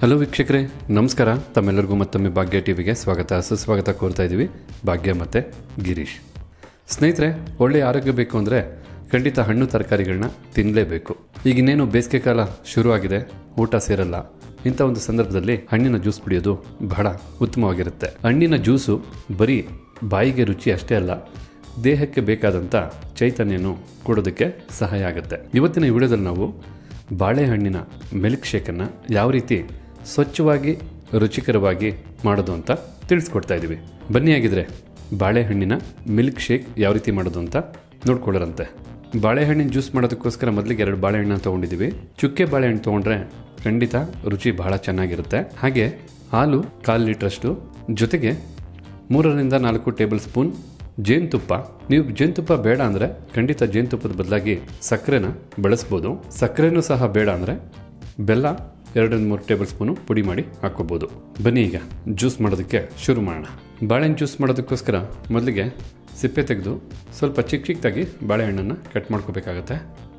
hello ವೀಕ್ಷಕರೇ ನಮಸ್ಕಾರ ತಮ್ಮೆಲ್ಲರಿಗೂ ಮತ್ತೊಮ್ಮೆ ಭಾಗ್ಯ ಟಿವಿಗೆ ಸ್ವಾಗತ ಸುಸ್ವಾಗತ ಕೋರ್ತಾ ಇದ್ದೀವಿ ಭಾಗ್ಯ ಮತ್ತು ಗಿರೀಶ್ ಸ್ನೇಹಿತರೆ ಒಳ್ಳೆಯ ಆರೋಗ್ಯ ಬೇಕು ಅಂದರೆ ಖಂಡಿತ ಹಣ್ಣು ತರಕಾರಿಗಳನ್ನ ತಿನ್ನಲೇಬೇಕು ಈಗ ಇನ್ನೇನು ಬೇಸಿಗೆ ಕಾಲ ಶುರುವಾಗಿದೆ ಊಟ ಸೇರಲ್ಲ ಇಂಥ ಒಂದು ಸಂದರ್ಭದಲ್ಲಿ ಹಣ್ಣಿನ ಜ್ಯೂಸ್ ಕುಡಿಯೋದು ಬಹಳ ಉತ್ತಮವಾಗಿರುತ್ತೆ ಹಣ್ಣಿನ ಜ್ಯೂಸು ಬರೀ ಬಾಯಿಗೆ ರುಚಿ ಅಷ್ಟೇ ಅಲ್ಲ ದೇಹಕ್ಕೆ ಬೇಕಾದಂಥ ಚೈತನ್ಯನು ಕೊಡೋದಕ್ಕೆ ಸಹಾಯ ಆಗುತ್ತೆ ಇವತ್ತಿನ ಈ ವಿಡಿಯೋದಲ್ಲಿ ನಾವು ಬಾಳೆಹಣ್ಣಿನ ಮಿಲ್ಕ್ ಶೇಕನ್ನು ಯಾವ ರೀತಿ ಸ್ವಚ್ಛವಾಗಿ ರುಚಿಕರವಾಗಿ ಮಾಡೋದು ಅಂತ ತಿಳಿಸ್ಕೊಡ್ತಾ ಇದ್ದೀವಿ ಬನ್ನಿ ಆಗಿದ್ರೆ ಬಾಳೆಹಣ್ಣಿನ ಮಿಲ್ಕ್ ಶೇಕ್ ಯಾವ ರೀತಿ ಮಾಡೋದು ಅಂತ ನೋಡ್ಕೊಳ್ಳರಂತೆ ಬಾಳೆಹಣ್ಣಿನ ಜ್ಯೂಸ್ ಮಾಡೋದಕ್ಕೋಸ್ಕರ ಮೊದಲಿಗೆ ಎರಡು ಬಾಳೆಹಣ್ಣು ತೊಗೊಂಡಿದ್ದೀವಿ ಚುಕ್ಕೆ ಬಾಳೆಹಣ್ಣು ತೊಗೊಂಡ್ರೆ ಖಂಡಿತ ರುಚಿ ಬಹಳ ಚೆನ್ನಾಗಿರುತ್ತೆ ಹಾಗೆ ಹಾಲು ಕಾಲು ಲೀಟ್ರಷ್ಟು ಜೊತೆಗೆ ಮೂರರಿಂದ ನಾಲ್ಕು ಟೇಬಲ್ ಸ್ಪೂನ್ ಜೇನುತುಪ್ಪ ನೀವು ಜೇನುತುಪ್ಪ ಬೇಡ ಅಂದರೆ ಖಂಡಿತ ಜೇನುತುಪ್ಪದ ಬದಲಾಗಿ ಸಕ್ಕರೆನ ಬಳಸ್ಬೋದು ಸಕ್ಕರೆನೂ ಸಹ ಬೇಡ ಅಂದರೆ ಬೆಲ್ಲ ಎರಡರಿಂದ ಮೂರು ಟೇಬಲ್ ಸ್ಪೂನು ಪುಡಿ ಮಾಡಿ ಹಾಕ್ಕೋಬೋದು ಬನ್ನಿ ಈಗ ಜ್ಯೂಸ್ ಮಾಡೋದಕ್ಕೆ ಶುರು ಮಾಡೋಣ ಬಾಳೆಹಣ್ಣು ಜ್ಯೂಸ್ ಮಾಡೋದಕ್ಕೋಸ್ಕರ ಮೊದಲಿಗೆ ಸಿಪ್ಪೆ ತೆಗೆದು ಸ್ವಲ್ಪ ಚಿಕ್ಕ ಚಿಕ್ಕದಾಗಿ ಬಾಳೆಹಣ್ಣನ್ನು ಕಟ್ ಮಾಡ್ಕೋಬೇಕಾಗತ್ತೆ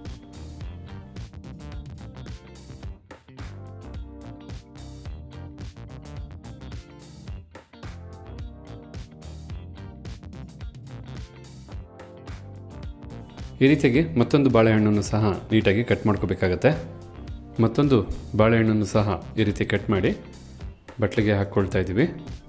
ಈ ರೀತಿಯಾಗಿ ಮತ್ತೊಂದು ಬಾಳೆಹಣ್ಣನ್ನು ಸಹ ನೀಟಾಗಿ ಕಟ್ ಮಾಡ್ಕೋಬೇಕಾಗತ್ತೆ ಮತ್ತೊಂದು ಬಾಳೆಹಣ್ಣನ್ನು ಸಹ ಈ ರೀತಿ ಕಟ್ ಮಾಡಿ ಬಟ್ಲಿಗೆ ಹಾಕ್ಕೊಳ್ತಾ ಇದ್ದೀವಿ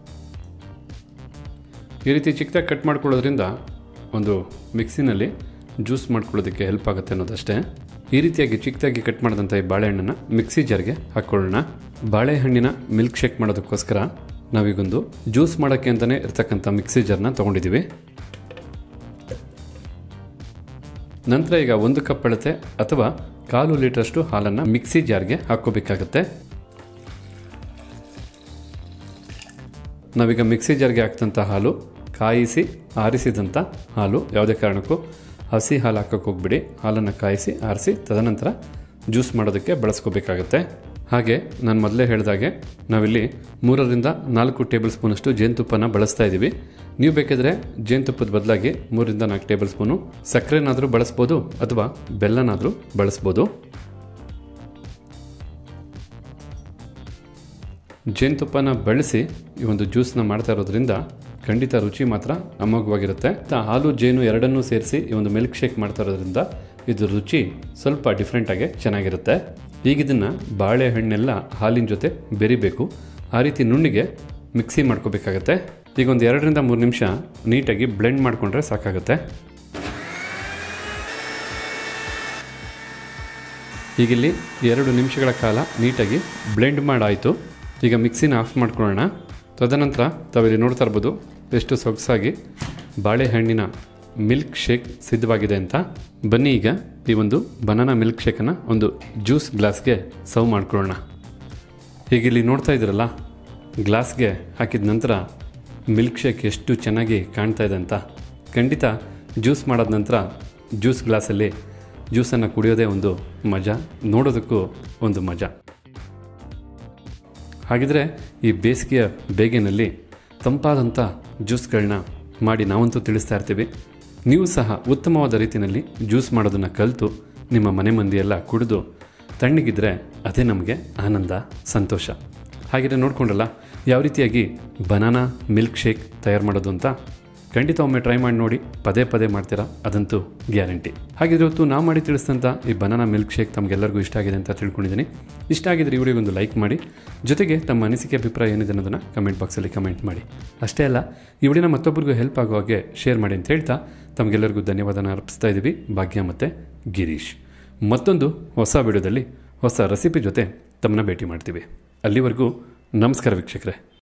ಈ ರೀತಿ ಚಿಕ್ಕದಾಗಿ ಕಟ್ ಮಾಡ್ಕೊಳ್ಳೋದ್ರಿಂದ ಒಂದು ಮಿಕ್ಸಿನಲ್ಲಿ ಜ್ಯೂಸ್ ಮಾಡ್ಕೊಳ್ಳೋದಕ್ಕೆ ಹೆಲ್ಪ್ ಆಗುತ್ತೆ ಅನ್ನೋದಷ್ಟೇ ಈ ರೀತಿಯಾಗಿ ಚಿಕ್ಕದಾಗಿ ಕಟ್ ಮಾಡಿದಂಥ ಈ ಬಾಳೆಹಣ್ಣನ್ನು ಮಿಕ್ಸಿ ಜಾರ್ಗೆ ಹಾಕ್ಕೊಳ್ಳೋಣ ಬಾಳೆಹಣ್ಣಿನ ಮಿಲ್ಕ್ ಶೇಕ್ ಮಾಡೋದಕ್ಕೋಸ್ಕರ ನಾವೀಗೊಂದು ಜ್ಯೂಸ್ ಮಾಡೋಕ್ಕೆ ಅಂತಲೇ ಇರ್ತಕ್ಕಂಥ ಮಿಕ್ಸಿ ಜಾರ್ನ ತೊಗೊಂಡಿದ್ದೀವಿ ನಂತರ ಈಗ ಒಂದು ಕಪ್ ಅಳತೆ ಅಥವಾ ಕಾಲು ಲೀಟರ್ಷ್ಟು ಹಾಲನ್ನು ಮಿಕ್ಸಿ ಜಾರ್ಗೆ ಹಾಕ್ಕೋಬೇಕಾಗತ್ತೆ ನಾವೀಗ ಮಿಕ್ಸಿ ಜಾರ್ಗೆ ಹಾಕ್ತಂಥ ಹಾಲು ಕಾಯಿಸಿ ಆರಿಸಿದಂಥ ಹಾಲು ಯಾವುದೇ ಕಾರಣಕ್ಕೂ ಹಸಿ ಹಾಲು ಹಾಕೋಕೆ ಹೋಗ್ಬಿಡಿ ಹಾಲನ್ನು ಕಾಯಿಸಿ ಆರಿಸಿ ತದನಂತರ ಜ್ಯೂಸ್ ಮಾಡೋದಕ್ಕೆ ಬಳಸ್ಕೋಬೇಕಾಗತ್ತೆ ಹಾಗೆ ನಾನು ಮೊದಲೇ ಹೇಳಿದಾಗೆ ನಾವಿಲ್ಲಿ ಮೂರರಿಂದ ನಾಲ್ಕು ಟೇಬಲ್ ಸ್ಪೂನಷ್ಟು ಜೇನುತುಪ್ಪನ ಬಳಸ್ತಾ ಇದ್ದೀವಿ ನೀವು ಬೇಕಾದರೆ ಜೇನುತುಪ್ಪದ ಬದಲಾಗಿ ಮೂರರಿಂದ ನಾಲ್ಕು ಟೇಬಲ್ ಸ್ಪೂನು ಸಕ್ಕರೆನಾದರೂ ಬಳಸ್ಬೋದು ಅಥವಾ ಬೆಲ್ಲನಾದರೂ ಬಳಸ್ಬೋದು ಜೇನುತುಪ್ಪನ ಬಳಸಿ ಈ ಒಂದು ಜ್ಯೂಸ್ನ ಮಾಡ್ತಾ ಇರೋದ್ರಿಂದ ಖಂಡಿತ ರುಚಿ ಮಾತ್ರ ಅಮೋಘವಾಗಿರುತ್ತೆ ತ- ಹಾಲು ಜೇನು ಎರಡನ್ನೂ ಸೇರಿಸಿ ಈ ಒಂದು ಮಿಲ್ಕ್ ಶೇಕ್ ಮಾಡ್ತಾ ಇರೋದ್ರಿಂದ ಇದು ರುಚಿ ಸ್ವಲ್ಪ ಡಿಫ್ರೆಂಟಾಗಿ ಚೆನ್ನಾಗಿರುತ್ತೆ ಈಗ ಇದನ್ನು ಬಾಳೆಹಣ್ಣೆಲ್ಲ ಹಾಲಿನ ಜೊತೆ ಬೆರಿಬೇಕು ಆ ರೀತಿ ನುಣ್ಣಿಗೆ ಮಿಕ್ಸಿ ಮಾಡ್ಕೋಬೇಕಾಗತ್ತೆ ಈಗ ಒಂದು ಎರಡರಿಂದ ಮೂರು ನಿಮಿಷ ನೀಟಾಗಿ ಬ್ಲೆಂಡ್ ಮಾಡಿಕೊಂಡ್ರೆ ಸಾಕಾಗುತ್ತೆ ಈಗಿಲ್ಲಿ ಎರಡು ನಿಮಿಷಗಳ ಕಾಲ ನೀಟಾಗಿ ಬ್ಲೆಂಡ್ ಮಾಡಾಯಿತು ಈಗ ಮಿಕ್ಸಿನ ಆಫ್ ಮಾಡ್ಕೊಳ್ಳೋಣ ತದನಂತರ ತಾವಿಲ್ಲಿ ನೋಡ್ತಾ ಇರ್ಬೋದು ಎಷ್ಟು ಸೊಗಸಾಗಿ ಬಾಳೆಹಣ್ಣಿನ ಮಿಲ್ಕ್ ಶೇಕ್ ಸಿದ್ಧವಾಗಿದೆ ಅಂತ ಬನ್ನಿ ಈಗ ಈ ಒಂದು ಬನಾನಾ ಮಿಲ್ಕ್ ಶೇಕನ್ನು ಒಂದು ಜ್ಯೂಸ್ ಗ್ಲಾಸ್ಗೆ ಸರ್ವ್ ಮಾಡ್ಕೊಳ್ಳೋಣ ಈಗ ಇಲ್ಲಿ ನೋಡ್ತಾ ಇದ್ದೀರಲ್ಲ ಗ್ಲಾಸ್ಗೆ ಹಾಕಿದ ನಂತರ ಮಿಲ್ಕ್ ಶೇಕ್ ಎಷ್ಟು ಚೆನ್ನಾಗಿ ಕಾಣ್ತಾ ಇದೆ ಅಂತ ಖಂಡಿತ ಜ್ಯೂಸ್ ಮಾಡಾದ ನಂತರ ಜ್ಯೂಸ್ ಗ್ಲಾಸಲ್ಲಿ ಜ್ಯೂಸನ್ನು ಕುಡಿಯೋದೇ ಒಂದು ಮಜಾ ನೋಡೋದಕ್ಕೂ ಒಂದು ಮಜಾ ಹಾಗಿದ್ರೆ ಈ ಬೇಸಿಗೆಯ ಬೇಗಿನಲ್ಲಿ ತಂಪಾದಂಥ ಜ್ಯೂಸ್ಗಳನ್ನ ಮಾಡಿ ನಾವಂತೂ ತಿಳಿಸ್ತಾ ಇರ್ತೀವಿ ನೀವು ಸಹ ಉತ್ತಮವಾದ ರೀತಿಯಲ್ಲಿ ಜ್ಯೂಸ್ ಮಾಡೋದನ್ನು ಕಲಿತು ನಿಮ್ಮ ಮನೆ ಮಂದಿಯೆಲ್ಲ ಕುಡಿದು ತಣ್ಣಗಿದ್ರೆ ಅದೇ ನಮಗೆ ಆನಂದ ಸಂತೋಷ ಹಾಗಿದ್ರೆ ನೋಡ್ಕೊಂಡ್ರಲ್ಲ ಯಾವ ರೀತಿಯಾಗಿ ಬನಾನಾ ಮಿಲ್ಕ್ ಶೇಕ್ ತಯಾರು ಮಾಡೋದು ಅಂತ ಖಂಡಿತ ಒಮ್ಮೆ ಟ್ರೈ ಮಾಡಿ ನೋಡಿ ಪದೇ ಪದೇ ಮಾಡ್ತೀರಾ ಅದಂತೂ ಗ್ಯಾರಂಟಿ ಹಾಗಿದ್ರೆ ಇವತ್ತು ನಾವು ಮಾಡಿ ತಿಳಿಸಿದಂಥ ಈ ಬನಾನಾ ಮಿಲ್ಕ್ ಶೇಕ್ ತಮಗೆಲ್ಲರಿಗೂ ಇಷ್ಟ ಆಗಿದೆ ಅಂತ ತಿಳ್ಕೊಂಡಿದ್ದೀನಿ ಇಷ್ಟ ಆಗಿದ್ರೆ ಈ ವಿಡಿಯೋಗೊಂದು ಲೈಕ್ ಮಾಡಿ ಜೊತೆಗೆ ತಮ್ಮ ಅನಿಸಿಕೆ ಅಭಿಪ್ರಾಯ ಏನಿದೆ ಅನ್ನೋದನ್ನು ಕಮೆಂಟ್ ಬಾಕ್ಸಲ್ಲಿ ಕಮೆಂಟ್ ಮಾಡಿ ಅಷ್ಟೇ ಅಲ್ಲ ಈ ವಿಡಿಯೋನ ಮತ್ತೊಬ್ಬರಿಗೂ ಹೆಲ್ಪ್ ಆಗೋ ಹಾಗೆ ಶೇರ್ ಮಾಡಿ ಅಂತ ಹೇಳ್ತಾ ತಮಗೆಲ್ಲರಿಗೂ ಧನ್ಯವಾದನ ಅರ್ಪಿಸ್ತಾ ಇದ್ದೀವಿ ಭಾಗ್ಯ ಮತ್ತು ಗಿರೀಶ್ ಮತ್ತೊಂದು ಹೊಸ ವಿಡಿಯೋದಲ್ಲಿ ಹೊಸ ರೆಸಿಪಿ ಜೊತೆ ತಮ್ಮನ್ನ ಭೇಟಿ ಮಾಡ್ತೀವಿ ಅಲ್ಲಿವರೆಗೂ ನಮಸ್ಕಾರ ವೀಕ್ಷಕರೇ